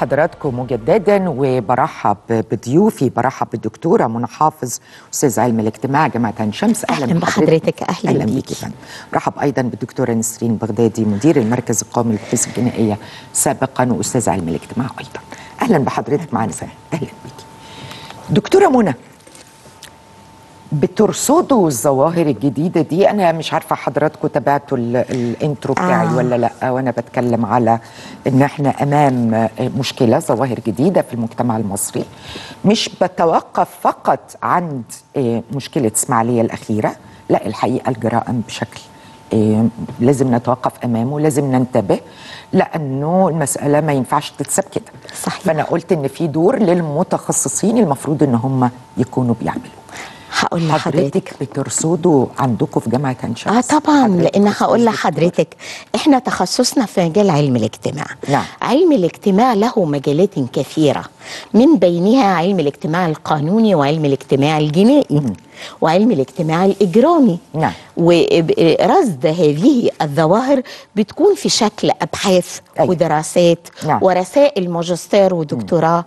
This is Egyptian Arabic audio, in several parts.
بحضراتكم مجددا وبرحب بضيوفي برحب بالدكتوره منى حافظ استاذ علم الاجتماع جامعه عين شمس أهلاً بحضرتك، أهلاً اهلا بيكي. بيكي فندم برحب ايضا بالدكتوره نسرين بغدادي مدير المركز القومي للبحوث الجنائيه سابقا واستاذ علم الاجتماع ايضا اهلا بحضرتك معنا فندم اهلا بيكي دكتوره منى بترصدوا الظواهر الجديدة دي أنا مش عارفة حضراتكم تابعتوا ال- الانترو بتاعي آه. ولا لأ وأنا بتكلم على إن إحنا أمام مشكلة ظواهر جديدة في المجتمع المصري مش بتوقف فقط عند آه، مشكلة إسماعيلية الأخيرة لا الحقيقة الجرائم بشكل آه، لازم نتوقف أمامه لازم ننتبه لأنه المسألة ما ينفعش تتساب كده صحيح. فأنا قلت إن في دور للمتخصصين المفروض إن هم يكونوا بيعملوا هقول لحضرتك حضرتك بترصدوا عندكم في جامعه عين شمس اه طبعا حضرتك لان أستاذ هقول دكتور. لحضرتك احنا تخصصنا في مجال علم الاجتماع نعم. علم الاجتماع له مجالات كثيره من بينها علم الاجتماع القانوني وعلم الاجتماع الجنائي وعلم الاجتماع الاجرامي نعم. ورصد هذه الظواهر بتكون في شكل ابحاث أيوة. ودراسات نعم. ورسائل ماجستير ودكتوراه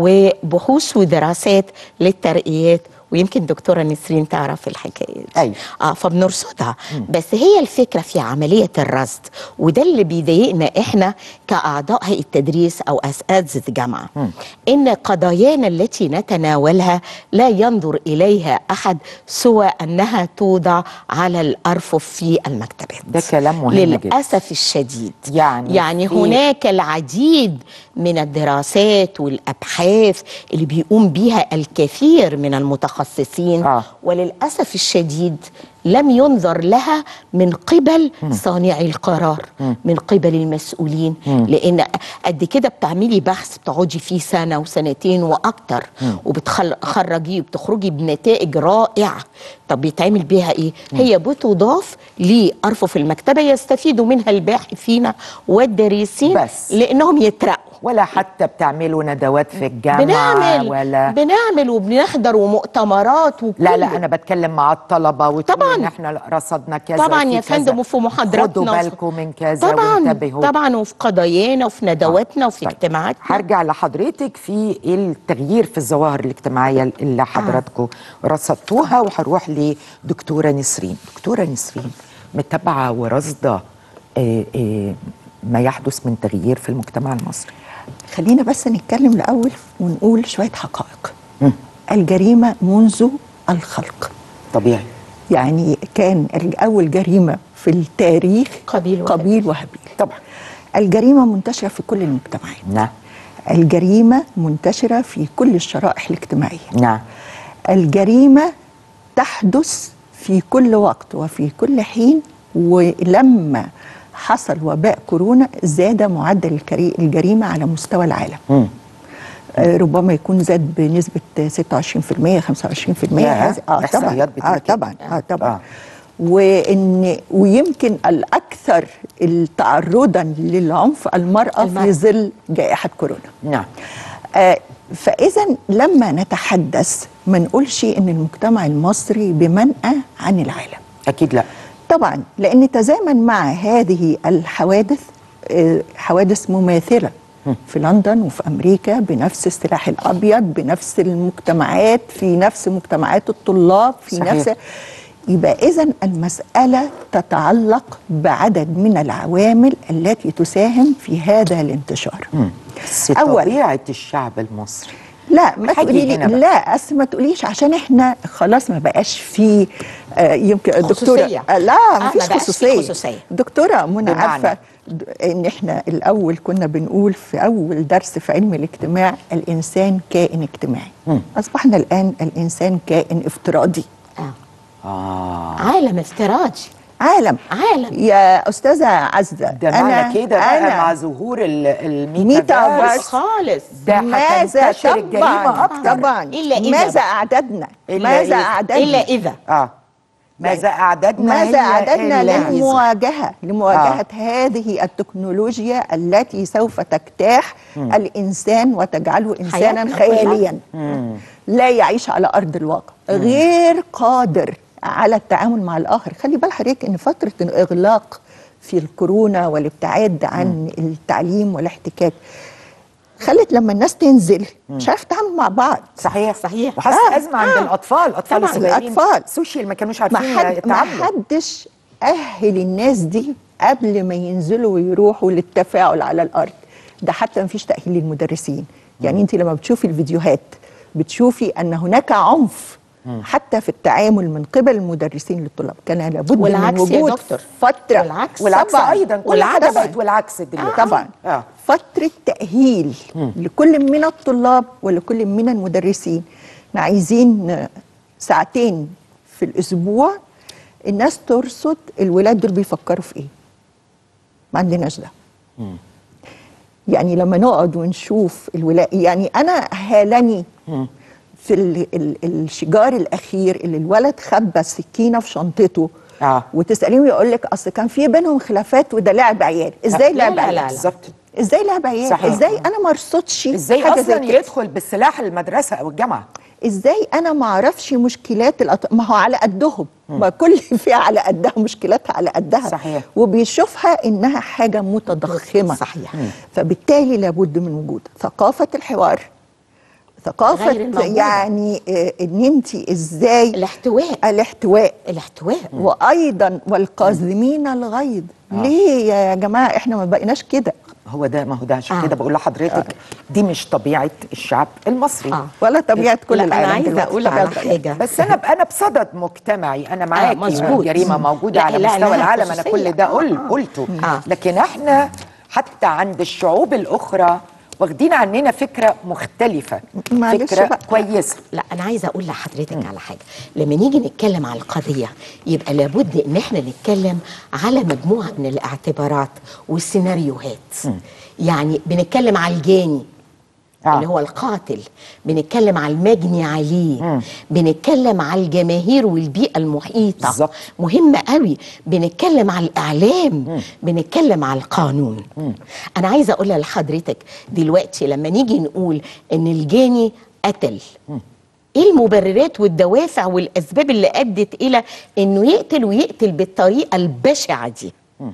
وبحوث ودراسات للترقيات ويمكن دكتوره نسرين تعرف الحكايه دي أيوة. اه فبنرصدها بس هي الفكره في عمليه الرصد وده اللي بيضايقنا احنا كاعضاء هيئه التدريس او اساتذه جامعه ان قضايانا التي نتناولها لا ينظر اليها احد سوى انها توضع على الارفف في المكتبات ده كلام مهم جدا. للاسف الشديد يعني يعني في- هناك العديد من الدراسات والابحاث اللي بيقوم بيها الكثير من المتخصصين آه. وللاسف الشديد لم ينظر لها من قبل صانعي القرار من قبل المسؤولين لان قد كده بتعملي بحث بتقعدي فيه سنه وسنتين واكتر وبتخرجيه وبتخرجي بنتائج رائعه طب بيتعمل بيها ايه هي بتضاف لارفف المكتبه يستفيد منها الباحثين والدارسين بس. لانهم يترقوا ولا حتى بتعملوا ندوات في الجامعه بنعمل ولا بنعمل وبنحضر ومؤتمرات وكل لا لا انا بتكلم مع الطلبه وتقولوا طبعاً. ان احنا رصدنا كذا طبعا وفي يا كذا. فندم وفي محاضراتنا خدوا وفي- بالكم من كذا طبعا وانتبهوا طبعا وفي قضايانا وفي ندواتنا وفي طيب. اجتماعاتنا هرجع لحضرتك في التغيير في الظواهر الاجتماعيه اللي حضراتكم رصدتوها وهروح لدكتوره نسرين دكتوره نسرين متابعه ورصده آه، آه، ما يحدث من تغيير في المجتمع المصري خلينا بس نتكلم الأول ونقول شوية حقائق الجريمة منذ الخلق طبيعي يعني كان أول جريمة في التاريخ قبيل وهابيل. قبيل وهابيل طبعا الجريمة منتشرة في كل المجتمعات نعم الجريمة منتشرة في كل الشرائح الاجتماعية نعم الجريمة تحدث في كل وقت وفي كل حين ولما حصل وباء كورونا زاد معدل الكري- الجريمة على مستوى العالم مم. آه، ربما يكون زاد بنسبة 26% 25% ياه، هذا- اه إحصائيات طبعا بتقول اه كده. طبعا اه طبعا آه. وان ويمكن الاكثر تعرضا للعنف المراه, المرأة. في ظل جائحه كورونا نعم آه، فاذا لما نتحدث ما نقولش ان المجتمع المصري بمنأى عن العالم اكيد لا طبعا لان تزامن مع هذه الحوادث آه، حوادث مماثله في لندن وفي امريكا بنفس السلاح الابيض بنفس المجتمعات في نفس مجتمعات الطلاب في صحيح. نفس يبقى اذا المساله تتعلق بعدد من العوامل التي تساهم في هذا الانتشار بس أول. طبيعه الشعب المصري لا ما هاجي تقولي لي هنا بقى. لا اصل ما تقوليش عشان احنا خلاص ما بقاش في آه يمكن الدكتوره خصوصية. آه لا آه، ما فيش ما بقاش في خصوصيه خصوصية. دكتوره منى بمعنى؟ عارفه د- ان احنا الاول كنا بنقول في اول درس في علم الاجتماع الانسان كائن اجتماعي اصبحنا الان الانسان كائن افتراضي آه. اه عالم افتراضي عالم عالم. يا استاذه عزه ده معنى كده بقى مع ظهور ال- الميتافيرس ميتافيرس. خالص ده ماذا هتنتشر الجريمه طبعا اكتر طبعا إلا إذا ماذا بقى. اعددنا إلا ماذا إذا. اعددنا الا اذا اه ماذا اعددنا ماذا هي أعددنا إلا إذا. للمواجهة لمواجهة آه. هذه التكنولوجيا التي سوف تجتاح الإنسان وتجعله إنسانا حياتنا خياليا لا يعيش على أرض الواقع غير قادر على التعامل مع الآخر خلي بال حضرتك إن فترة الإغلاق في الكورونا والابتعاد عن التعليم والاحتكاك خلت لما الناس تنزل مش عارفه تتعامل مع بعض صحيح صحيح. وحصل آه، ازمه عند آه. الاطفال الاطفال طبعاً، الصغيرين الأطفال. سوشيال ما كانوش ما عارفين حد ما يتعاملوا حدش اهل الناس دي قبل ما ينزلوا ويروحوا للتفاعل على الارض ده حتى ما فيش تاهيل للمدرسين يعني انت لما بتشوفي الفيديوهات بتشوفي ان هناك عنف حتى في التعامل من قبل المدرسين للطلاب كان لابد والعكس من يا وجود دكتور. فتره والعكس. والعكس طبعاً. ايضا كل والعكس. حاجه بقت والعكس دلوقتي طبعا آه. فترة تأهيل لكل من الطلاب ولكل من المدرسين احنا عايزين ساعتين في الأسبوع الناس ترصد الولاد دول بيفكروا في إيه ما عندناش ده يعني لما نقعد ونشوف الولاد يعني أنا هالني في ال ال الشجار الأخير اللي الولد خبى السكينة في شنطته آه. وتسأليهم يقول لك أصل كان في بينهم خلافات وده لعب عيال إزاي لا، لعب لا، عيال لا، لا. بالظبط ازاي لعب عيال صحيح. ازاي انا ما ارصدش ازاي حاجة زي اصلا كده؟ يدخل بالسلاح المدرسه او الجامعه ازاي انا ما اعرفش مشكلات الأط... ما هو على قدهم ما كل فئه على قدها مشكلاتها على قدها صحيح. وبيشوفها انها حاجه متضخمه صحيح. فبالتالي لابد من وجود ثقافه الحوار ثقافه غير الموجودة. يعني آه، ان انت ازاي الاحتواء الاحتواء الاحتواء وايضا والقاذمين الغيظ ليه يا جماعه احنا ما بقيناش كده هو ده ما هو ده عشان آه. كده بقول لحضرتك دي مش طبيعه الشعب المصري آه. ولا طبيعه كل لا، العالم انا عايزه دلوقتي. اقول على طبيعة حاجه بس انا انا بصدد مجتمعي انا معاكي مظبوط. جريمه موجوده لا، على لا، مستوى لها العالم انا خصوصية. كل ده قل آه. قلته آه. لكن احنا حتى عند الشعوب الاخرى واخدين عننا فكره مختلفه معلش فكره بقى. كويسه لا انا عايزه اقول لحضرتك على حاجه لما نيجي نتكلم على القضيه يبقى لابد ان احنا نتكلم على مجموعه من الاعتبارات والسيناريوهات يعني بنتكلم على الجاني آه. اللي هو القاتل بنتكلم على المجني عليه بنتكلم على الجماهير والبيئة المحيطة بالظبط. مهمة قوي بنتكلم على الإعلام بنتكلم على القانون أنا عايزة أقول لحضرتك دلوقتي لما نيجي نقول إن الجاني قتل ايه المبررات والدوافع والاسباب اللي ادت الى انه يقتل ويقتل بالطريقه البشعه دي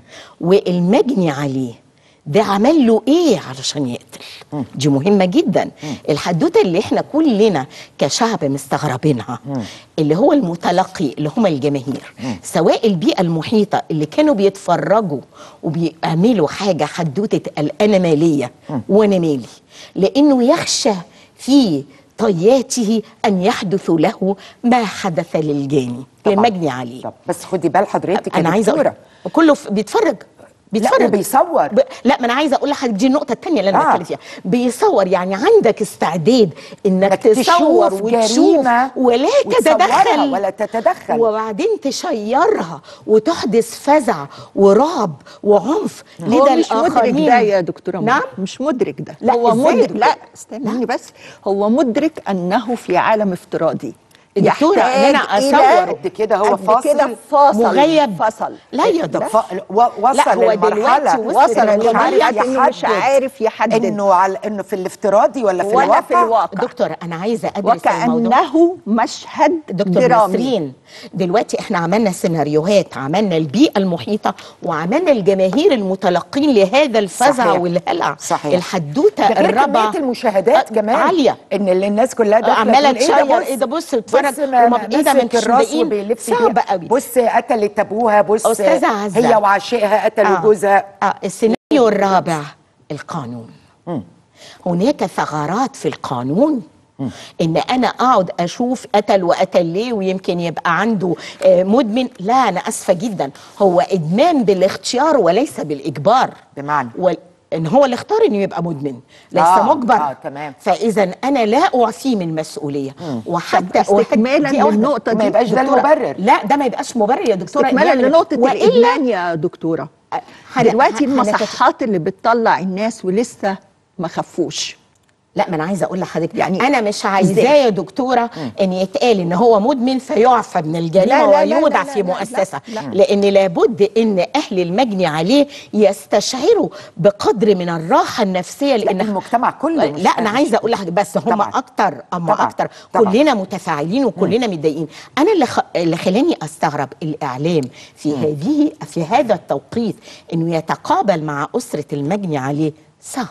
والمجني عليه ده عمل له ايه علشان يقتل دي مهمه جدا الحدوته اللي احنا كلنا كشعب مستغربينها اللي هو المتلقي اللي هم الجماهير سواء البيئه المحيطه اللي كانوا بيتفرجوا وبيعملوا حاجه حدوته الانا ماليه وانا مالي لانه يخشى في طياته ان يحدث له ما حدث للجاني طبعاً. للمجني عليه طب بس خدي بال حضرتك يا انا عايزه دكتورة. اقول كله ف- بيتفرج بيتفرج وبيصور. ب... لا ما انا عايزه اقول لحضرتك دي النقطه الثانيه اللي انا آه. بتكلم فيها بيصور يعني عندك استعداد انك إنك تصور تشوف وتشوف جريمة ولا وتصورها تتدخل ولا تتدخل. وبعدين تشيرها وتحدث فزع ورعب وعنف هو لدى مش مدرك الاخرين ده يا دكتوره منى. نعم مش مدرك ده لا، هو إزاي مدرك يا لا دكتور؟ استنيني بس هو مدرك انه في عالم افتراضي دكتورة، إن أنا يحتاج أصور إلى- قد كده هو قد فاصل كده فاصل مغيب. فصل لا يا دكتور. ف... و... وصل لا، هو للمرحله دلوقتي وصل إنه مش لمرحلة عارف إنه مش يحدد عارف يحدد. انه على انه في الافتراضي ولا في ولا الواقع في الواقع دكتور انا عايزه ادرس الموضوع وكانه مشهد دكتور درامي نسرين دلوقتي احنا عملنا سيناريوهات عملنا البيئة المحيطة وعملنا الجماهير المتلقين لهذا الفزع صحيح. والهلع صحيح. الحدوتة ده غير الرابعة كمية المشاهدات آه، كمان عالية ان اللي الناس كلها داخله عمالة تقول إيه ده تشير بص- ايه ده بص اتفرج بص ما وما- ايه ده ما ماسك انتش الراس مضايقين؟ وبيلف صعب بيها. قوي بص قتلت ابوها بص أستاذة عزة. هي وعشيقها قتلوا آه. جوزها آه السيناريو الرابع القانون هناك ثغرات في القانون ان انا اقعد اشوف قتل وقتل ليه ويمكن يبقى عنده آه، مدمن لا انا اسفه جدا هو ادمان بالاختيار وليس بالاجبار بمعنى؟ وال... ان هو اللي اختار انه يبقى مدمن ليس آه، مجبر آه، تمام. فاذا انا لا اعفيه من المسؤوليه وحتى طب استكمالا وحتى- دي واحدة. للنقطة ما دي يبقاش ده دكتورة، المبرر لا ده ما يبقاش مبرر يا دكتوره استكمالا يعني لنقطة وإلا- الإدمان يا دكتورة هن- دلوقتي هن- المصحات اللي بتطلع الناس ولسه ما خفوش لا ما انا عايزه اقول لحضرتك يعني يعني انا مش عايزاه إزاي؟ يا دكتوره ان يتقال ان هو مدمن فيعفى من الجريمه لا، لا، لا، ويودع لا، في لا، لا، مؤسسه لا. لان لابد ان اهل المجني عليه يستشعروا بقدر من الراحه النفسيه لا لان المجتمع كله مش لا انا عايزه اقول لحضرتك بس هم طبعاً. اكتر اما طبعاً. اكتر طبعاً. كلنا متفاعلين وكلنا متضايقين انا اللي خ... اللي خلاني استغرب الاعلام في هذه في هذا التوقيت انه يتقابل مع اسره المجني عليه صعب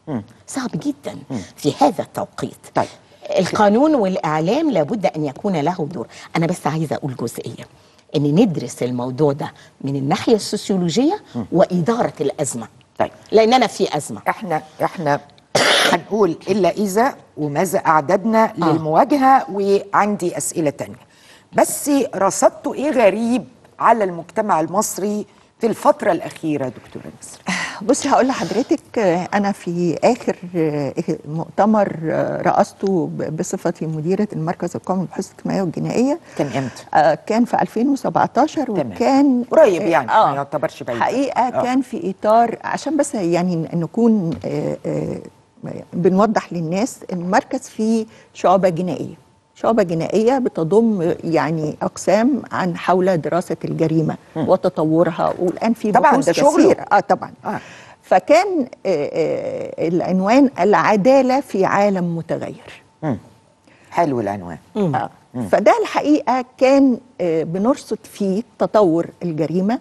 صعب جدا في هذا التوقيت طيب. القانون والاعلام لابد ان يكون له دور انا بس عايزه اقول جزئيه ان ندرس الموضوع ده من الناحيه السوسيولوجيه واداره الازمه طيب. لاننا في ازمه احنا احنا هنقول الا اذا وماذا اعددنا للمواجهه وعندي اسئله تانية بس رصدتوا ايه غريب على المجتمع المصري في الفتره الاخيره دكتوره نسر بصي هقول لحضرتك آه، انا في اخر آه، مؤتمر آه، رأسته ب- بصفتي مديره المركز القومي للبحوث الاجتماعيه والجنائيه كان امتى آه، كان في 2017 تمام. وكان قريب يعني، ما يعتبرش بعيد. حقيقه آه. كان في اطار عشان بس يعني ن- نكون آه، آه، بنوضح للناس إن المركز فيه شعبه جنائيه شعبة جنائية بتضم يعني أقسام عن حول دراسة الجريمة وتطورها والآن في طبعاً بحوث ده شغله. كثيرة. اه طبعا آه. فكان آه، آه، العنوان العدالة في عالم متغير مم. حلو العنوان آه. فده الحقيقه كان آه، بنرصد فيه تطور الجريمه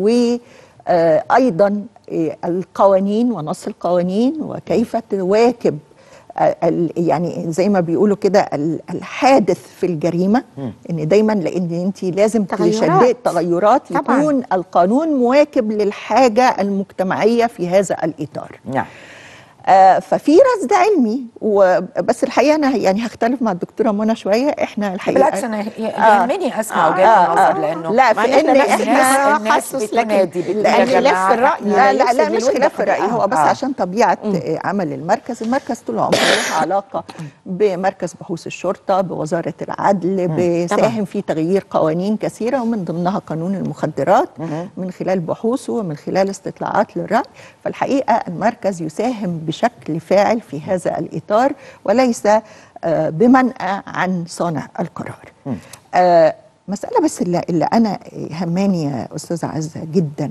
وايضا القوانين ونص القوانين وكيف تواكب آه، ال- يعني زي ما بيقولوا كده ال- الحادث في الجريمه ان دايما لان انت لازم تغيرات. تشدد تغيرات طبعاً. يكون القانون مواكب للحاجه المجتمعيه في هذا الاطار نعم آه، ففي رصد علمي وبس الحقيقه انا يعني هختلف مع الدكتوره منى شويه احنا الحقيقه بالعكس انا ي- يهمني اسمع وجهات آه، النظر آه. لانه لا مع في إن ان إحنا احنا الناس الناس تخصص، لكن بتنادي بتقول لأن يا لف جماعة الرأي إحنا- لا لا لا يفسد مش الود خلاف الرأي خلق. هو بس آه. عشان طبيعة آه، عمل المركز المركز طول عمره له علاقة بمركز بحوث الشرطة بوزارة العدل بيساهم في تغيير قوانين كثيرة ومن ضمنها قانون المخدرات من خلال بحوثه ومن خلال استطلاعات للرأي فالحقيقة المركز يساهم بشكل فاعل في هذا الإطار وليس آه، بمنأى عن صانع القرار آه، مسألة بس اللي, اللي أنا هماني يا أستاذة عزة جدا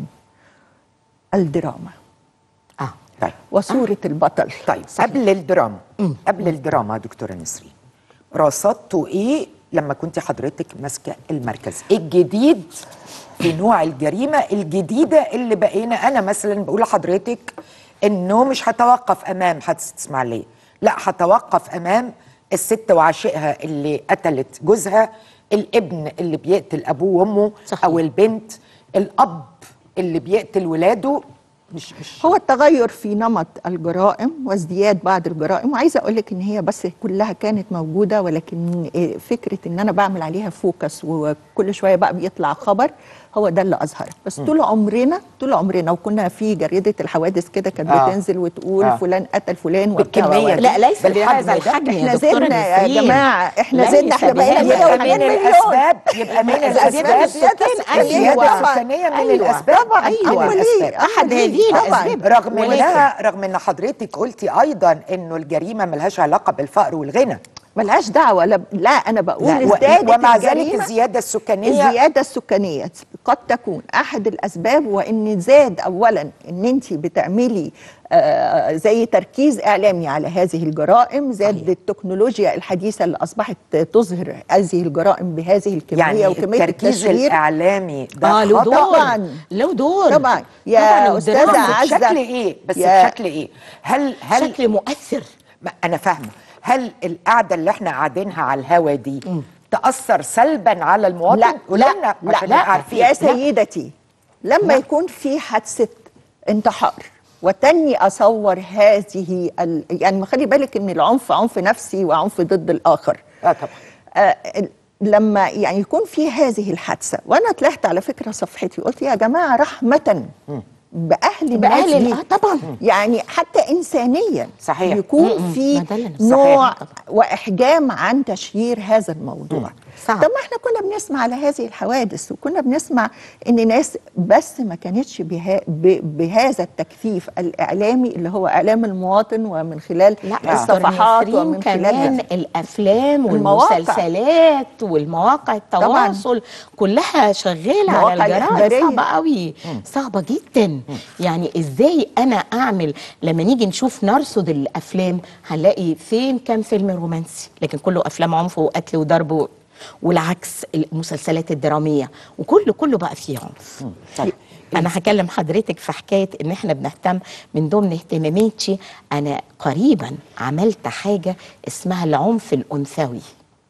الدراما اه طيب وصورة البطل طيب قبل الدراما قبل الدراما دكتوره نسرين رصدتوا ايه لما كنت حضرتك ماسكه المركز ايه الجديد في نوع الجريمه الجديده اللي بقينا انا مثلا بقول لحضرتك انه مش هتوقف امام حادثه اسماعيليه لا هتوقف امام الست وعاشقها اللي قتلت جوزها الابن اللي بيقتل ابوه وامه صحيح. او البنت الاب اللي بيقتل ولاده مش مش هو التغير في نمط الجرائم وازدياد بعض الجرائم وعايزه اقول لك ان هي بس كلها كانت موجوده ولكن إيه فكره ان انا بعمل عليها فوكس وكل شويه بقى بيطلع خبر هو ده اللي اظهر بس طول عمرنا طول عمرنا وكنا في جريده الحوادث كده كانت آه. بتنزل وتقول آه. فلان قتل فلان وبتاع بالكمية وبتاع. دي. لا ليس بالحجم بهذا ده. الحجم احنا يا دكتورة زدنا يا نسرين. جماعه احنا ليس زدنا احنا بقينا بهذا يبقى 180 من مليون الاسباب يبقى من الزيادة الاسباب السكانية. الزياده أيوة. السكانيه من أيوة. الاسباب طبعا من أمال إيه؟ الاسباب احد هذه طبعاً. الاسباب رغم ولكن- انها رغم ان حضرتك قلتي ايضا انه الجريمه ملهاش علاقه بالفقر والغنى ملهاش دعوه لا, لا انا بقول لا، و- ازدادت ومع ذلك الجريمة الزياده السكانيه الزياده السكانيه قد تكون احد الاسباب وان زاد اولا ان انت بتعملي آه زي تركيز اعلامي على هذه الجرائم زاد صحيح. التكنولوجيا الحديثه اللي اصبحت تظهر هذه الجرائم بهذه الكميه يعني وكميه التركيز التشهير الاعلامي ده اه له خطأ؟ دور طبعاً. له دور طبعاً. يا طبعاً أستاذة والدراما عزة. بشكل ايه بس يا- بشكل ايه هل هل شكل مؤثر ما انا فاهمه هل القعده اللي احنا قاعدينها على الهوا دي تاثر سلبا على المواطن لا قولي لا لنا لا, عشان لا نبقى عارفين يا لا. سيدتي لما لا. يكون في حادثه انتحار وتني اصور هذه ال... يعني خلي بالك ان العنف عنف نفسي وعنف ضد الاخر اه طبعا آه ال- لما يعني يكون في هذه الحادثه وانا طلعت على فكره صفحتي قلت يا جماعه رحمه باهل بأهل الناس دي. اه طبعا يعني حتى انسانيا صحيح. يكون م-م. في ما ده اللي أنا- نوع صحيح طبعا. واحجام عن تشهير هذا الموضوع صح. طب ما احنا كنا بنسمع على هذه الحوادث وكنا بنسمع ان ناس بس ما كانتش بها ب- بهذا التكثيف الاعلامي اللي هو اعلام المواطن ومن خلال لا الصفحات دكتور ومن نسرين خلال كمان الافلام المواقع. والمسلسلات والمواقع التواصل كلها شغاله مواقع على الجرائم الإخبارية. صعبه قوي صعبه جدا يعني ازاي انا اعمل لما نيجي نشوف نرصد الافلام هنلاقي فين كان فيلم رومانسي لكن كله افلام عنف وقتل وضرب و- والعكس المسلسلات الدراميه وكله كله بقى فيه عنف طيب انا هكلم حضرتك في حكايه ان احنا بنهتم من ضمن اهتماماتي انا قريبا عملت حاجه اسمها العنف الانثوي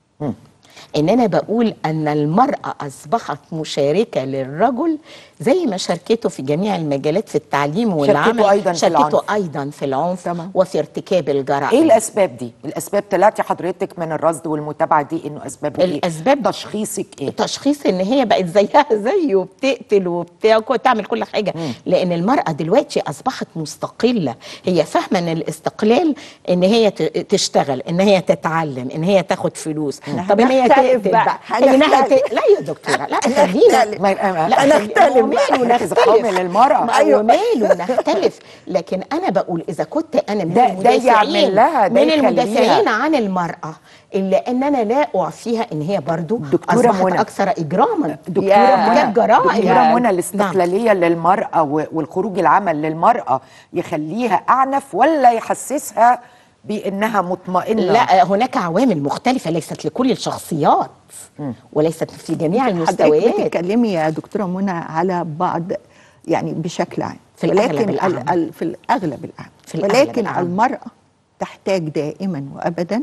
ان انا بقول ان المراه اصبحت مشاركه للرجل زي ما شاركته في جميع المجالات في التعليم والعمل أيضاً في شاركته العنف. ايضا في العنف تمام. وفي ارتكاب الجرائم ايه الاسباب دي الاسباب طلعتي حضرتك من الرصد والمتابعه دي انه اسباب ايه الأسباب- تشخيصك ايه تشخيص ان هي بقت زيها زيه وبتقتل وبتاع وتعمل كل حاجه لان المراه دلوقتي اصبحت مستقله هي فاهمه ان الاستقلال ان هي ت- تشتغل ان هي تتعلم ان هي تاخد فلوس طب ان هي هنختلف تقتل بقى، بقى انها هنختلف. ت... لا يا دكتوره لا خلينا هنختلف. ما ما- لا هنختلف خلي- بقى. وماله مركز نختلف قومي للمرأة. ما أيوة. وماله نختلف لكن انا بقول اذا كنت انا من ده- ده يعمل المدافعين لها، ده من يخليها. المدافعين عن المراه الا ان انا لا اعفيها ان هي برضو دكتورة اصبحت منى. اكثر اجراما دكتورة يا- منى ارتكاب جرائم دكتورة يا- منى الاستقلالية للمرأة و- والخروج العمل للمرأة يخليها أعنف ولا يحسسها بأنها مطمئنة لا هناك عوامل مختلفة ليست لكل الشخصيات وليست في جميع حضرتك المستويات بتتكلمي يا دكتوره منى على بعض يعني بشكل عام في الأغلب ولكن الأعم. ال- ال- في الاغلب الأعم في الأغلب ولكن الأعم. المراه تحتاج دائما وابدا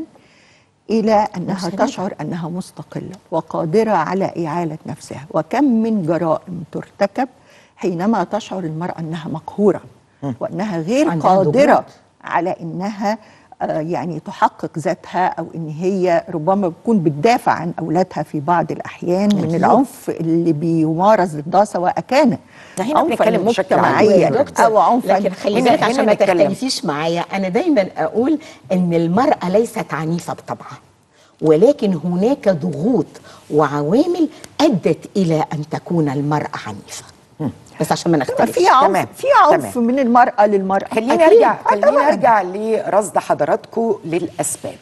الى انها مساندة. تشعر انها مستقله وقادره على اعاله نفسها وكم من جرائم ترتكب حينما تشعر المراه انها مقهوره وانها غير عندها قادره ضغوط. على انها آه، يعني تحقق ذاتها او ان هي ربما بتكون بتدافع عن اولادها في بعض الاحيان من أكيد. العنف اللي بيمارس ضدها سواء كان هنا عنفا بنتكلم بشكل عام. مجتمعيا دكتور، او عنفا لكن خلي هنا- بالك عشان هنا ما نتكلم. تختلفيش معايا انا دايما اقول ان المراه ليست عنيفه بطبعها ولكن هناك ضغوط وعوامل ادت الى ان تكون المراه عنيفه بس عشان ما يبقى نختلفش في عنف تمام، في عنف تمام. من المراه للمراه خليني أكيد. ارجع آه، خليني طبعاً. ارجع لرصد حضراتكم للاسباب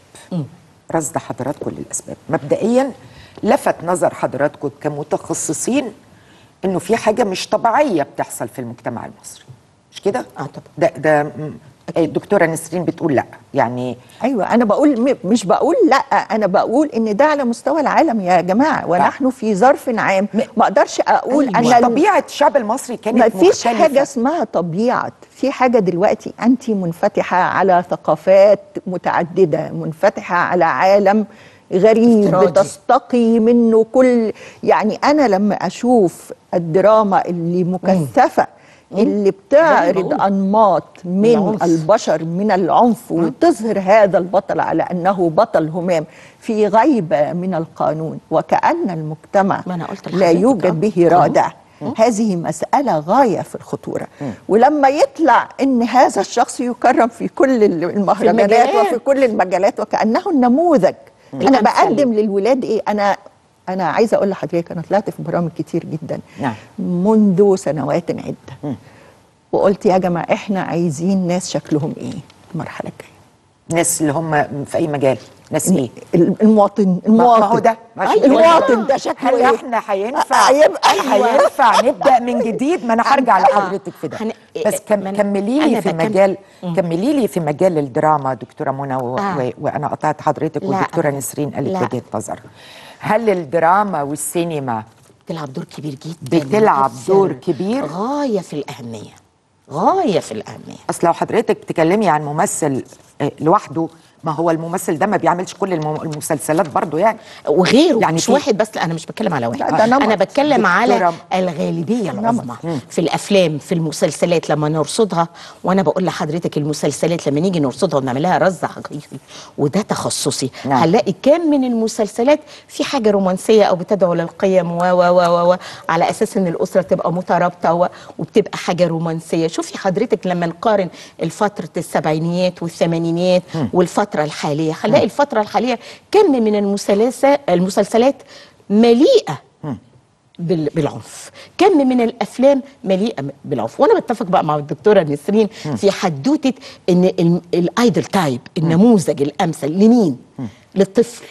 رصد حضراتكم للاسباب مبدئيا لفت نظر حضراتكم كمتخصصين انه في حاجه مش طبيعيه بتحصل في المجتمع المصري مش كده اه طبعا ده ده م- الدكتوره نسرين بتقول لا يعني ايوه انا بقول م- مش بقول لا انا بقول ان ده على مستوى العالم يا جماعه ونحن في ظرف عام ما اقدرش اقول مش ان الم- طبيعه الشعب المصري كانت ما فيش مختلفة. حاجة اسمها طبيعة في حاجة دلوقتي أنت منفتحة على ثقافات متعددة منفتحة على عالم غريب افتراضي. بتستقي منه كل يعني أنا لما أشوف الدراما اللي مكثفة اللي بتعرض بقول. أنماط من العنف. البشر من العنف وتظهر هذا البطل على أنه بطل همام في غيبة من القانون وكأن المجتمع ما أنا قلت لا لحضرتك يوجد آه. به رادع هذه مسألة غاية في الخطورة ولما يطلع أن هذا الشخص يكرم في كل المهرجانات المجالات. وفي كل المجالات وكأنه النموذج أنا الأمثل. بقدم للولاد إيه أنا أنا عايزة أقول لحضرتك أنا طلعت في برامج كتير جدا نعم. منذ سنوات عدة وقلت يا جماعة إحنا عايزين ناس شكلهم إيه المرحلة الجاية ناس اللي هم في اي مجال ناس ايه المواطن ما المواطن ما هو ده ماشي. المواطن ده شكله هل إيه؟ احنا هينفع هيبقى هينفع نبدا من جديد ما انا هرجع لحضرتك في ده هن- بس كم من- كملي لي أنا في بكم- مجال كملي لي في مجال الدراما دكتوره منى و... آه. و... وانا قطعت حضرتك لا والدكتوره أبداً. نسرين لا. قالت وجهه نظر هل الدراما والسينما بتلعب دور كبير جدا بتلعب وبتبذل دور كبير؟ غاية في الأهمية غاية في الأهمية اصل لو حضرتك تكلمي عن ممثل آه، لوحده ما هو الممثل ده ما بيعملش كل الم- المسلسلات برضه يعني وغيره يعني يعني مش في- واحد بس لا انا مش بتكلم على واحد لا، ده نمط. انا بتكلم على دكتورة- الغالبيه العظمى في الافلام في المسلسلات لما نرصدها وانا بقول لحضرتك المسلسلات لما نيجي نرصدها ونعملها رصد حقيقي وده تخصصي نعم. هنلاقي كام من المسلسلات في حاجه رومانسيه او بتدعو للقيم و و و و- و على اساس ان الاسره تبقى مترابطه و- وبتبقى حاجه رومانسيه شوفي حضرتك لما نقارن الفتره السبعينيات والثمانينيات والفتره الحاليه هنلاقي الفتره الحاليه كم من المسلسلات المسلسلات مليئه بال- بالعنف كم من الافلام مليئه بالعنف وانا بتفق بقى مع الدكتوره نسرين في حدوته ان ال- الايدل تايب النموذج الامثل لمين للطفل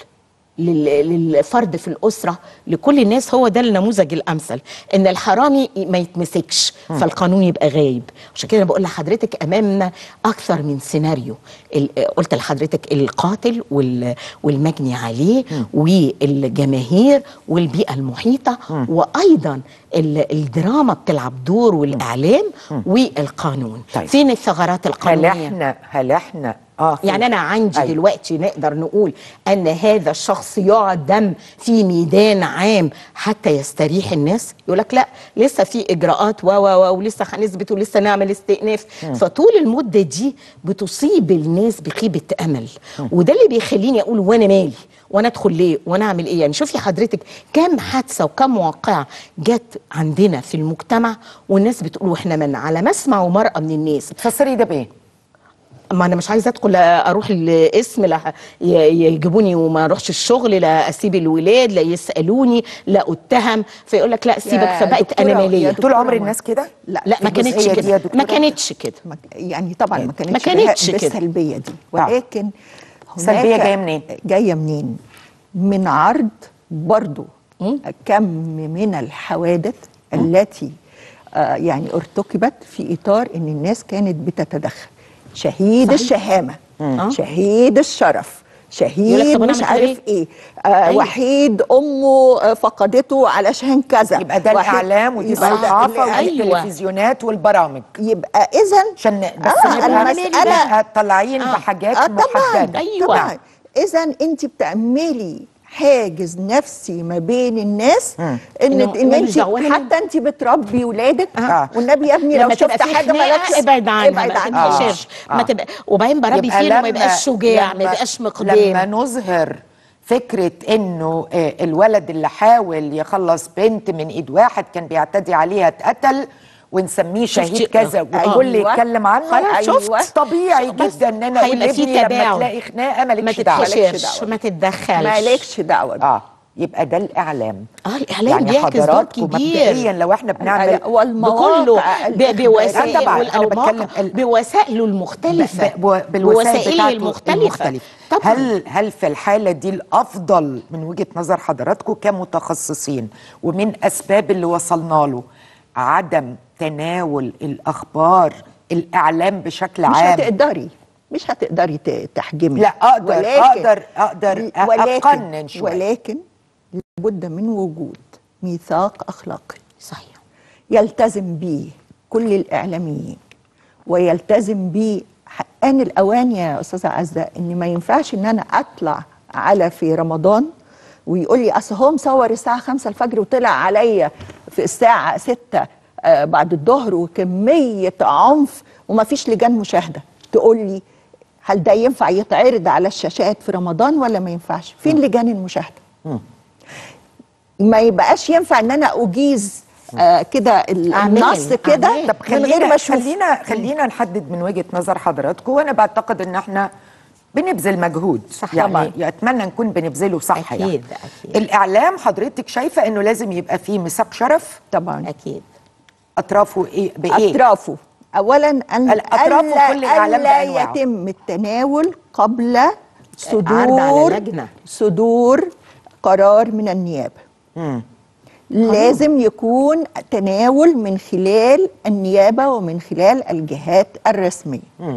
لل- للفرد في الاسره لكل الناس هو ده النموذج الامثل ان الحرامي ما يتمسكش فالقانون يبقى غايب عشان كده بقول لحضرتك امامنا اكثر من سيناريو ال- قلت لحضرتك القاتل وال- والمجني عليه والجماهير والبيئه المحيطه وايضا ال- الدراما بتلعب دور والاعلام والقانون طيب. فين الثغرات هل القانونيه احنا هل احنا اه في- يعني انا عندي أيوة. أيوة. دلوقتي نقدر نقول ان هذا الشخص يعدم في ميدان عام حتى يستريح الناس يقول لك لا لسه في اجراءات و و و ولسه هنثبت ولسه نعمل استئناف فطول المده دي بتصيب الناس بخيبه امل وده اللي بيخليني اقول وانا مالي وانا ادخل ليه وانا اعمل ايه يعني شوفي حضرتك كم حادثه وكم واقعه جت عندنا في المجتمع والناس بتقول واحنا من على مسمع ومرأة من الناس تفسري ده بايه؟ ما انا مش عايزه ادخل اروح الاسم لا ي- يجيبوني وما اروحش الشغل لا اسيب الولاد لا يسالوني لا اتهم فيقول لك لا سيبك يا فبقت دكتورة- انا يا ماليه دكتورة طول عمر ما- الناس كده؟ لا لا ما في الجزئية كانتش دي يا كده دكتورة؟ ما كانتش كده ما- يعني طبعا ما كانتش ما كانتش بها- كده. بالسلبيه دي ولكن سلبية هناك- جاية منين؟ جايه منين من عرض برضو مم. كم من الحوادث التي آه يعني ارتكبت في اطار ان الناس كانت بتتدخل شهيد صحيح. الشهامه آه. شهيد الشرف يقول لك شهيد طب أنا مش أعمل عارف إيه؟ ايه آه أيوة. وحيد امه آه، فقدته علشان كذا يبقى ده وحيد- الاعلام ودي يبقى ده الصحافه ودي الإعلام. أيوة. التلفزيونات والبرامج يبقى اذا عشان بس آه، نبقى المسألة- نبقى طالعين آه. بحاجات آه طبعا محدده أيوة. طبعا اذا انت بتعملي حاجز نفسي ما بين الناس ان إنه ان ماليش انت دعوة أنا حتى انت بتربي ولادك آه. والنبي يا ابني لو لما تبقى شفت في حاجه خناقة مالكش ابعد عنها ابعد ما عنها تنتشرش آه. ما تبقى وبعدين بربي يبقى فيه إنه ما لما- يبقاش شجاع ما لما- يبقاش لما مقدام نظهر فكرة انه آه، الولد اللي حاول يخلص بنت من ايد واحد كان بيعتدي عليها اتقتل ونسميه شهيد شفتي- كذا آه. والكل أيوة. يتكلم عنه خلاص، أيوة. شفت طبيعي بس جدا ان انا اقول هيبقى في لابني لما تباعد. تلاقي خناقه ما مالكش دعوه مالكش تتحشرش دعوة. ما تتدخلش مالكش دعوه اه يبقى ده الاعلام اه الاعلام يعني بيعكس دور حضراتكم كبير مبدئيا لو احنا بنعمل الإعلام والمواقع بكله ب- الإخبارية. بوسائل آه طبعاً، أنا والمواقع بتكلم ال- بوسائله المختلفة ب- ب- بالوسائل بوسائله بتاعته المختلفة المختلفة طبعا هل هل في الحالة دي الأفضل من وجهة نظر حضراتكم كمتخصصين ومن أسباب اللي وصلنا له عدم تناول الأخبار الإعلام بشكل مش عام هتقدري مش هتقدري ت- تحجمي لا، أقدر- أقدر- أقدر أ- ولكن أقنن شوية. ولكن لابد من وجود ميثاق اخلاقي صحيح يلتزم به كل الاعلاميين ويلتزم به حقان الاوان يا استاذه عزه ان ما ينفعش ان انا اطلع على في رمضان ويقول لي اصل هو مصور الساعه 5 الفجر وطلع عليا في الساعه 6 آه بعد الظهر وكميه عنف وما فيش لجان مشاهده تقول لي هل ده ينفع يتعرض على الشاشات في رمضان ولا ما ينفعش فين لجان المشاهده ما يبقاش ينفع ان انا اجيز آه كده ال- أعمال، النص كده أعمال. طب من غير ما خلينا اشوف خلينا خلينا نحدد من وجهة نظر حضراتكم وأنا بعتقد إن إحنا بنبذل مجهود صح يعني طبعاً. اتمنى نكون بنبذله صح أكيد، يعني أكيد. الاعلام حضرتك شايفه انه لازم يبقى فيه ميثاق شرف طبعا أكيد اطرافه ايه بايه اطرافه اولا ان الأطراف ألا- وكل الإعلام ألا بأنواعه. يتم التناول قبل عرض صدور على لجنة. صدور قرار من النيابه مم. لازم يكون تناول من خلال النيابه ومن خلال الجهات الرسميه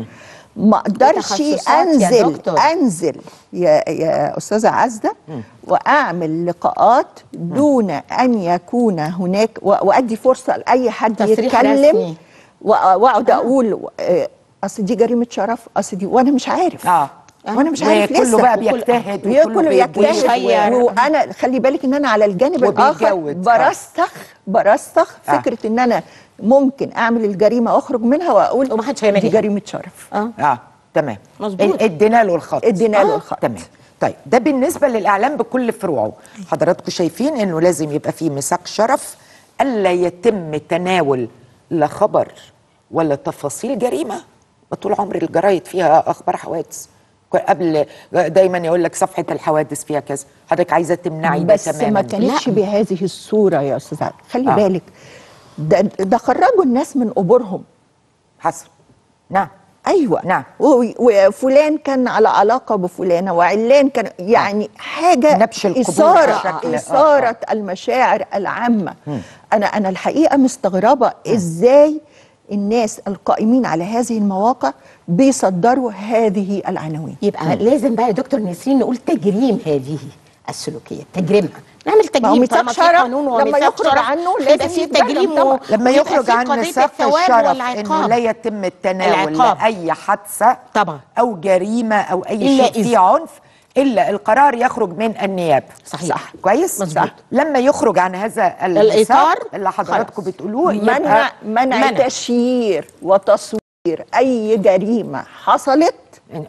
ما اقدرش تخصصات يا انزل دكتور. انزل يا يا استاذه عزه واعمل لقاءات دون ان يكون هناك و- وادي فرصه لاي حد تصريح يتكلم رسمي. و- واقعد اقول آه، اصل دي جريمه شرف اصل دي وانا مش عارف اه وانا مش عارف كله لسه بقى وكل- بيجتهد كله وكله يجتهد ويشير. وانا خلي بالك ان انا على الجانب الاخر وبيجود. آه. برسخ برسخ آه. فكره ان انا ممكن اعمل الجريمه اخرج منها واقول ومحدش هيعمل دي إيه. جريمه شرف اه اه تمام مظبوط. ال- ادينا له الخط ادينا له آه، الخط. تمام طيب ده بالنسبه للاعلام بكل فروعه حضراتكم شايفين انه لازم يبقى فيه ميثاق شرف الا يتم تناول لا خبر ولا تفاصيل جريمه طول عمر الجرايد فيها اخبار حوادث قبل دايما يقول لك صفحه الحوادث فيها كذا حضرتك عايزه تمنعي ده بس تماما ما كانتش لا. بهذه الصوره يا استاذ عادل. خلي آه. بالك ده ده خرجوا الناس من قبورهم حصل نعم ايوه نعم. و- وفلان كان على علاقه بفلانه وعلان كان يعني حاجه نبش القبور اثاره بشكل- آه، اثاره المشاعر العامه انا انا الحقيقه مستغربه ازاي الناس القائمين على هذه المواقع بيصدروا هذه العناوين يبقى لازم بقى يا دكتور نسرين نقول تجريم هذه السلوكية تجريمها نعمل ما هو تجريم ميثاق طالما في شرف قانون لما وميثاق يخرج شرف عنه يبقى لازم في يتبرم تجريم طبعا. و- لما ويبقى يخرج في عن قضية نطاق الثواب الشرف والعقاب. انه لا يتم التناول العقاب. لاي حادثه طبعا. او جريمه او اي إلا شيء فيه إذا. عنف الا القرار يخرج من النيابه صحيح. صح كويس مظبوط. صح. لما يخرج عن هذا الإطار، الإطار اللي حضراتكم خلاص. بتقولوه منع يبقى منع تشيير وتصوير اي جريمه حصلت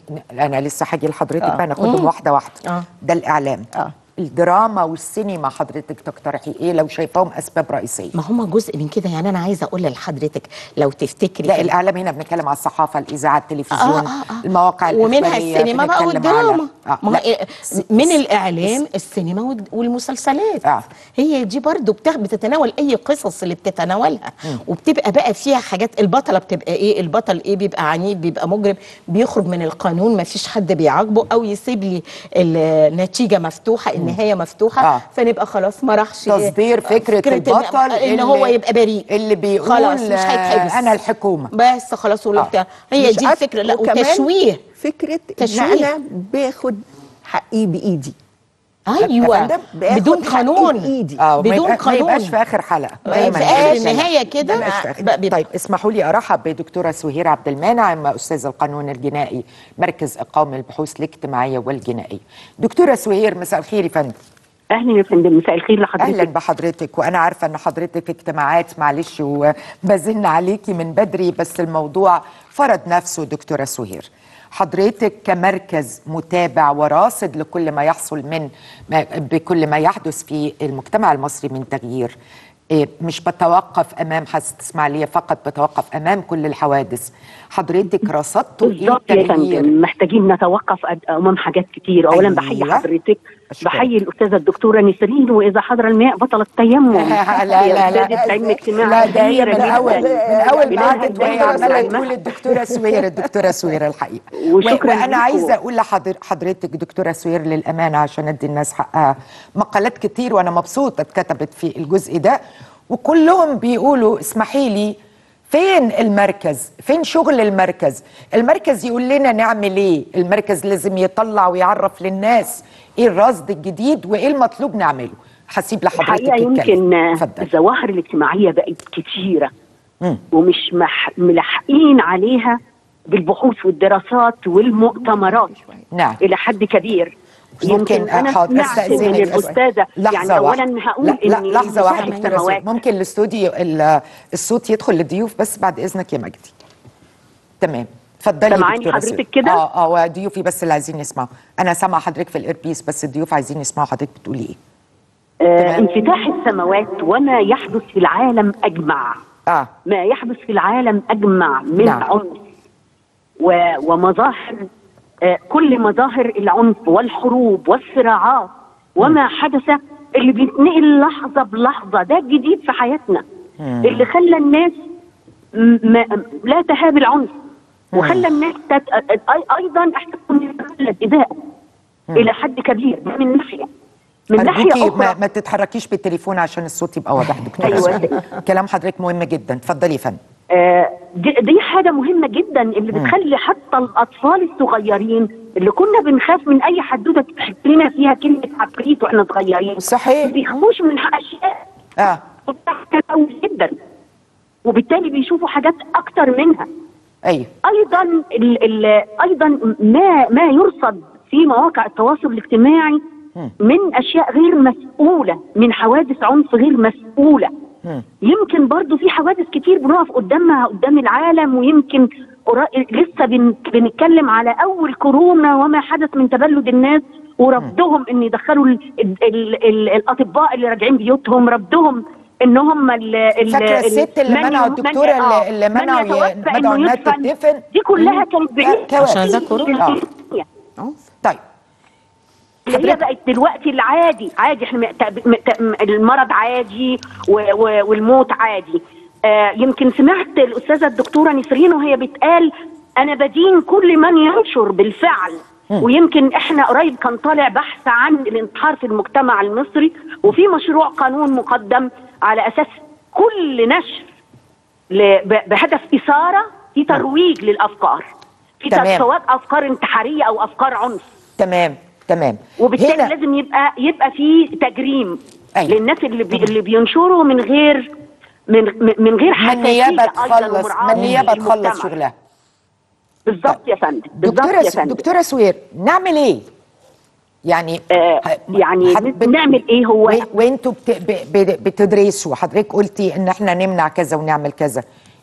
انا لسه هاجي لحضرتك آه. بقى ناخدهم واحده واحده آه. ده الاعلام آه. الدراما والسينما حضرتك تقترحي ايه لو شايفاهم اسباب رئيسيه ما هم جزء من كده يعني انا عايزه اقول لحضرتك لو تفتكري لا كده- الاعلام هنا بنتكلم على الصحافه الاذاعه التلفزيون آه، آه، آه. المواقع ومنها الإخبارية، السينما بقى بنتكلم والدراما على- آه. ما هو لا. إيه، س- من س- الاعلام السينما والد- والمسلسلات آه. هي دي برضو بتاخ- بتتناول اي قصص اللي بتتناولها وبتبقى بقى فيها حاجات البطله بتبقى ايه البطل ايه بيبقى عنيد بيبقى مجرم بيخرج من القانون ما فيش حد بيعاقبه او يسيب لي النتيجه مفتوحه النهايه مفتوحه آه. فنبقى خلاص ما راحش تصدير فكره, فكرة إن- البطل ان هو اللي- يبقى بريء اللي بيقول خلاص مش آه، هيتحبس انا الحكومه بس خلاص ولا آه. بتاع هي مش دي أك- الفكره لا وكمان وتشويه فكره ان تشويه. انا باخد حقي بايدي ايوه أفندم؟ باخد بدون حقي قانون بايدي اه بدون ما يبقى- ما قانون. يبقاش في اخر حلقه في دايما آخر كده. النهاية كده ما يبقاش في آخر. بقى بيبقى- طيب اسمحوا لي ارحب بدكتوره سهير عبد المنعم استاذ القانون الجنائي مركز اقامه البحوث الاجتماعيه والجنائيه دكتوره سهير مساء الخير يا فندم اهلا يا فندم مساء الخير لحضرتك اهلا بحضرتك وانا عارفه ان حضرتك اجتماعات معلش وبزن عليكي من بدري بس الموضوع فرض نفسه دكتوره سهير حضرتك كمركز متابع وراصد لكل ما يحصل من ما بكل ما يحدث في المجتمع المصري من تغيير إيه، مش بتوقف امام حادثه اسماعيليه فقط بتوقف امام كل الحوادث حضرتك رصدتوا ايه بالظبط يا التغيير فندم محتاجين نتوقف أد- امام حاجات كتير اولا أيوة. بحيي حضرتك أشكرك. بحيي الاستاذه الدكتوره نسرين واذا حضر الماء بطل التيمم لا لا هي لا أستاذة علم اجتماع لا ده هي كبيرة من جداً. اول من اول ما منها قعدت وهي الدكتورة عماله سلمى. تقول الدكتوره سوير الدكتوره سوير الحقيقه وشكراً وانا لكم. عايزه اقول لحضرتك دكتوره سوير للامانه عشان ادي الناس حقها مقالات كتير وانا مبسوطه اتكتبت في الجزء ده وكلهم بيقولوا اسمحي لي فين المركز فين شغل المركز المركز يقول لنا نعمل ايه المركز لازم يطلع ويعرف للناس ايه الرصد الجديد وايه المطلوب نعمله هسيب لحضرتك الحقيقه الكلمة. يمكن آه، اتفضل الظواهر الاجتماعيه بقت كتيره مم. ومش مح... ملحقين عليها بالبحوث والدراسات والمؤتمرات نعم الى حد كبير ممكن يمكن انا حاضر سمعت من استاذنك بس. الاستاذه لحظه يعني واحدة. اولا هقول لا, لا ان لحظه واحده مساحة دكتورة سوير. السماوات ممكن الاستوديو ال- الصوت يدخل للضيوف بس بعد اذنك يا مجدي تمام اتفضلي سامعاني دكتورة حضرتك سوير. كده؟ اه اه وضيوفي بس اللي عايزين يسمعوا انا سامعه حضرتك في الايربيس بس الضيوف عايزين يسمعوا حضرتك بتقولي ايه آه تمام. انفتاح السماوات وما يحدث في العالم اجمع اه ما يحدث في العالم اجمع من نعم. عنف و- ومظاهر آه، كل مظاهر العنف والحروب والصراعات وما حدث اللي بيتنقل لحظه بلحظه ده الجديد في حياتنا اللي خلى الناس م- ما- لا تهاب العنف وخلى الناس تت... أي- ايضا احساسهم من الايذاء الى حد كبير ده من ناحيه من ناحيه ارجوكي ما, اخرى ما تتحركيش بالتليفون عشان الصوت يبقى واضح دكتوره أيوة. سوير. كلام حضرتك مهم جدا اتفضلي يا فندم آه، دي, دي حاجة مهمة جدا اللي بتخلي حتى الأطفال الصغيرين اللي كنا بنخاف من أي حدوتة تحط لنا فيها كلمة عفريت وإحنا صغيرين صحيح. ما بيخافوش من أشياء اه كتير جدا وبالتالي بيشوفوا حاجات أكتر منها ايوه ايضا ال ال ايضا ما ما يرصد في مواقع التواصل الاجتماعي من اشياء غير مسؤوله من حوادث عنف غير مسؤوله يمكن برضو في حوادث كتير بنقف قدامها قدام العالم ويمكن قرا- لسه بن بنتكلم على اول كورونا وما حدث من تبلد الناس ورفضهم ان يدخلوا ال ال ال ال الاطباء اللي راجعين بيوتهم رفضهم ان هم ال ال فاكره ال- الست اللي من منعوا يم- من- الدكتوره آه، اللي, اللي من منعوا ي- يتوفى منعوا إنه انها يدفن. تدفن دي كلها مم. كانت آه، بعيدة كوارث. عشان ده كورونا. آه. طيب اللي هي بقت دلوقتي العادي عادي احنا مت- مت- المرض عادي و- و- والموت عادي آه يمكن سمعت الاستاذه الدكتوره نسرين وهي بتقال انا بدين كل من ينشر بالفعل ويمكن احنا قريب كان طالع بحث عن الانتحار في المجتمع المصري وفي مشروع قانون مقدم على اساس كل نشر ل- ب- بهدف اثاره في ترويج للافكار في تمام. سواء افكار انتحاريه او افكار عنف تمام تمام وبالتالي هنا لازم يبقى يبقى في تجريم أيوة. للناس اللي بي اللي بينشروا من غير من من غير ما حساسيه النيابه أيضاً تخلص ومراعاة ما النيابه تخلص للمجتمع. شغلها بالظبط يا فندم بالظبط دكتوره يا فندم دكتوره سوير نعمل ايه؟ يعني آه ه- يعني حد- بت- نعمل ايه هو و- وانتوا بت... ب... ب... بتدرسوا حضرتك قلتي ان احنا نمنع كذا ونعمل كذا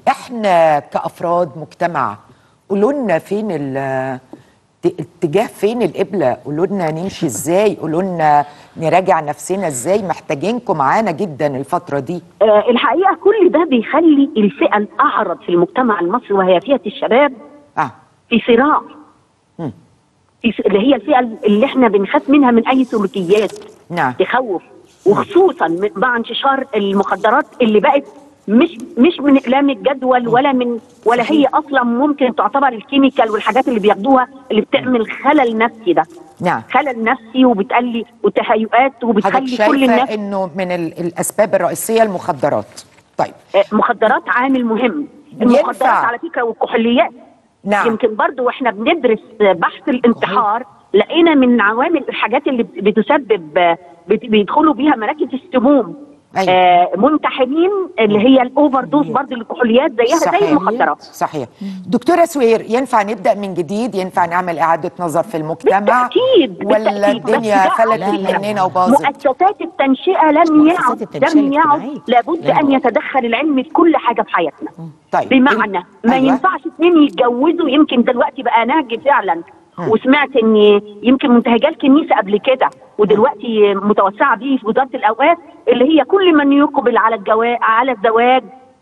احنا كافراد مجتمع قولوا لنا فين ال ت- اتجاه فين القبله قولوا لنا نمشي ازاي قولوا لنا نراجع نفسنا ازاي محتاجينكم معانا جدا الفتره دي آه الحقيقه كل ده بيخلي الفئه الاعرض في المجتمع المصري وهي فئه الشباب اه في صراع مم. في س- اللي هي الفئه اللي احنا بنخاف منها من اي سلوكيات نعم تخوف وخصوصا م- مع انتشار المخدرات اللي بقت مش مش من اقلام الجدول ولا من ولا هي اصلا ممكن تعتبر الكيميكال والحاجات اللي بياخدوها اللي بتعمل خلل نفسي ده نعم خلل نفسي وبتقلي وتهيؤات حضرتك وبتخلي كل الناس شايفه انه من ال... الاسباب الرئيسيه المخدرات طيب آه، مخدرات عامل مهم المخدرات ينفع. على فكره والكحوليات نعم يمكن برضو واحنا بندرس بحث الانتحار لقينا من عوامل الحاجات اللي بتسبب بت- بيدخلوا بيها مراكز السموم أيوة. آه منتحرين اللي هي الاوفر دوز برضو الكحوليات زيها زي المخدرات صحيح دكتورة سوير ينفع نبدأ من جديد ينفع نعمل إعادة نظر في المجتمع بالتأكيد ولا بالتأكيد. بس الدنيا ده فلتت لا، لا، لا. مننا وباظت مؤسسات التنشئه لم مؤسسات يعد التنشئة لم يعد الاجتماعية. لابد لا. ان يتدخل العلم في كل حاجه في حياتنا طيب بمعنى ما أيوة. ينفعش اتنين يتجوزوا يمكن دلوقتي بقى نهج فعلا وسمعت ان يمكن منتهجات الكنيسه قبل كده ودلوقتي متوسعه بيه في وزاره الاوقاف اللي هي كل من يقبل على الجواز على الزواج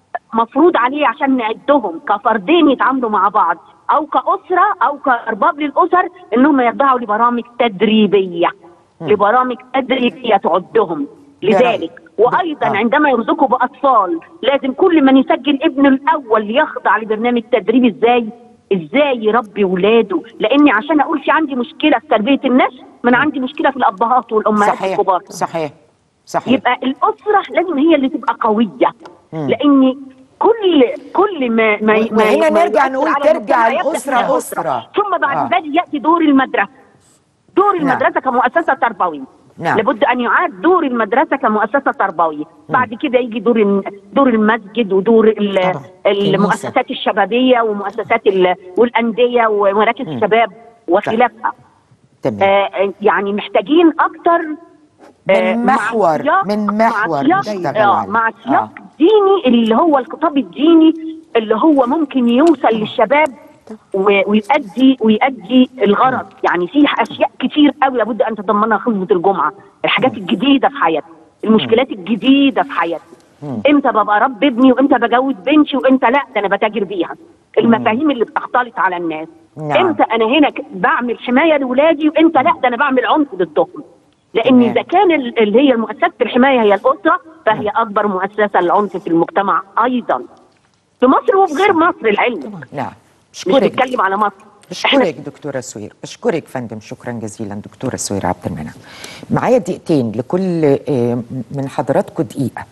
مفروض عليه عشان نعدهم كفردين يتعاملوا مع بعض او كاسره او كارباب للاسر انهم يخضعوا لبرامج تدريبيه لبرامج تدريبيه تعدهم لذلك وايضا آه. عندما يرزقوا باطفال لازم كل من يسجل ابنه الاول يخضع لبرنامج تدريب ازاي ازاي يربي ولاده لاني عشان اقول في عندي مشكله في تربيه الناس من عندي مشكله في الابهات والامهات صحيح الكبار صحيح صحيح يبقى الاسره لازم هي اللي تبقى قويه لان كل كل ما ما ما وهنا ما نرجع يؤثر نقول على ترجع المجتمع يبدأ الأسرة من أسرة. ثم بعد آه. ذلك ياتي دور المدرسه دور نعم. المدرسه كمؤسسه تربويه نعم. لابد ان يعاد دور المدرسه كمؤسسه تربويه بعد كده يجي دور الم- دور المسجد ودور ال- طبعا. المؤسسات الشبابيه ومؤسسات ال- والانديه ومراكز الشباب وخلافها تمام آه يعني محتاجين اكتر آه، من مع محور سياق- من مع محور سياق- نشتغل آه عليه. مع سياق آه. ديني اللي هو الخطاب الديني اللي هو ممكن يوصل للشباب و- ويؤدي ويؤدي الغرض يعني في اشياء كتير قوي لابد ان تتضمنها خطبه الجمعه الحاجات الجديده في حياتي المشكلات الجديده في حياتي امتى ببقى رب ابني وامتى بجوز بنتي وامتى لا ده انا بتاجر بيها المفاهيم اللي بتختلط على الناس نعم. امتى انا هنا ك- بعمل حمايه لاولادي وامتى لا ده انا بعمل عنف ضدهم لان تمام. اذا كان ال- اللي هي المؤسسات الحمايه هي الاسره فهي اكبر مؤسسه للعنف في المجتمع ايضا في مصر وفي غير مصر العلم نعم مش بشكرك بتكلم على مصر بشكرك دكتورة سوير بشكرك فندم شكرا جزيلا دكتورة سوير عبد المنعم معايا دقيقتين لكل آه، من حضراتكم دقيقة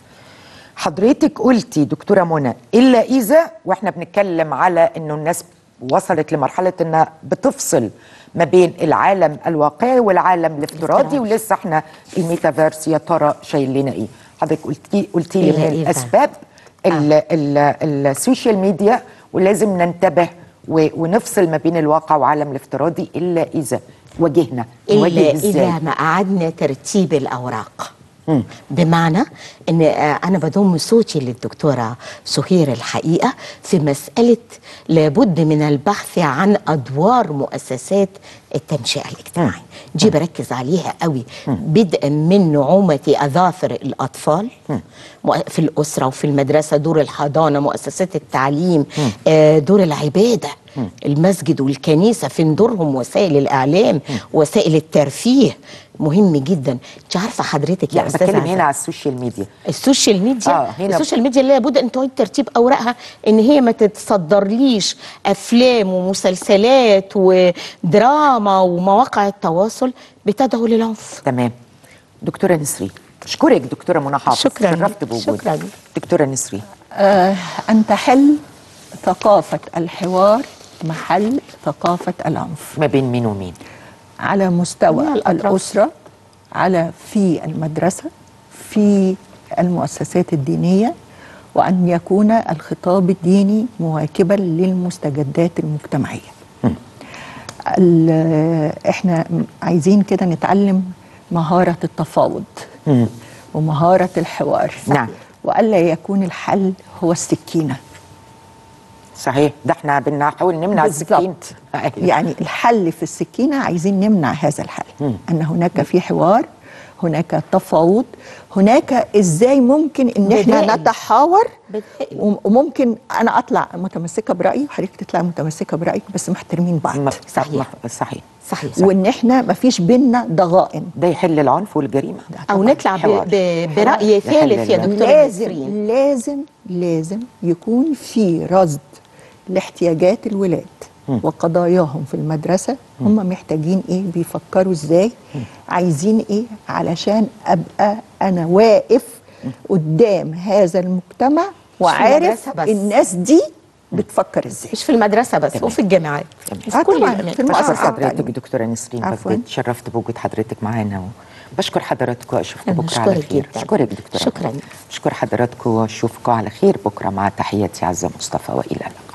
حضرتك قلتي دكتورة منى إلا إذا وإحنا بنتكلم على إنه الناس وصلت لمرحلة إنها بتفصل ما بين العالم الواقعي والعالم الافتراضي ولسه إحنا الميتافيرس يا ترى شايل لنا إيه حضرتك قلتي قلتي لي إلا من إذا. الأسباب ال- ال- السوشيال ميديا ولازم ننتبه و- ونفصل ما بين الواقع وعالم الافتراضي الا اذا واجهنا إلا نواجه ازاي إذا ما أعدنا ترتيب الأوراق بمعنى أن آه، أنا بضم صوتي للدكتورة سهير الحقيقة في مسألة لابد من البحث عن أدوار مؤسسات التنشئة الاجتماعية دي بركز عليها قوي بدءا من نعومة أظافر الأطفال مؤ- في الأسرة وفي المدرسة دور الحضانة مؤسسات التعليم آه، دور العبادة المسجد والكنيسة فين دورهم وسائل الإعلام وسائل الترفيه مهم جدا انت عارفه حضرتك يا لا استاذه بتكلم عزة، هنا على السوشيال ميديا السوشيال ميديا آه، هنا- السوشيال ميديا اللي لابد ان تعيد ترتيب اوراقها ان هي ما تتصدرليش افلام ومسلسلات ودراما ومواقع التواصل بتدعو للعنف تمام دكتوره نسرين اشكرك دكتوره منى حافظ شكراً. شرفت بوجودك شكراً. دكتوره نسرين آه أن تحل ثقافة الحوار محل ثقافة العنف ما بين مين ومين على مستوى جميع الأطراف. الأسرة على في المدرسة في المؤسسات الدينية وأن يكون الخطاب الديني مواكبا للمستجدات المجتمعية ال- احنا عايزين كده نتعلم مهارة التفاوض ومهارة الحوار نعم. وألا يكون الحل هو السكينة صحيح ده احنا بنحاول نمنع السكين بالظبط يعني الحل في السكينة عايزين نمنع هذا الحل أن هناك في حوار هناك تفاوض هناك ازاي ممكن ان احنا بدائل. نتحاور بدائل. وم- وممكن انا اطلع متمسكه برايي وحضرتك تطلع متمسكه برايك بس محترمين بعض ما- صحيح. ما- صحيح صحيح, صحيح. وان احنا ما فيش بينا ضغائن ده يحل العنف والجريمه او نطلع ب... حوار. ب... براي حوار. ثالث يا يحل دكتور لازم نسرين. لازم لازم يكون في رصد لاحتياجات الولاد وقضاياهم في المدرسة هم محتاجين ايه بيفكروا ازاي عايزين ايه علشان ابقى انا واقف قدام هذا المجتمع وعارف المدرسة بس. الناس دي بتفكر ازاي مش في المدرسه بس وفي الجامعات في آه كل طبعاً، الأماكن. في بشكر المؤسسات حضرتك التانية. دكتوره نسرين عفواً. بجد شرفت بوجود حضرتك معانا بشكر حضراتكم واشوفكم أنا بكره على أشكرك خير جداً. اشكرك دكتوره شكراً. اشكر حضراتكم واشوفكم على خير بكره مع تحياتي عزه مصطفى والى اللقاء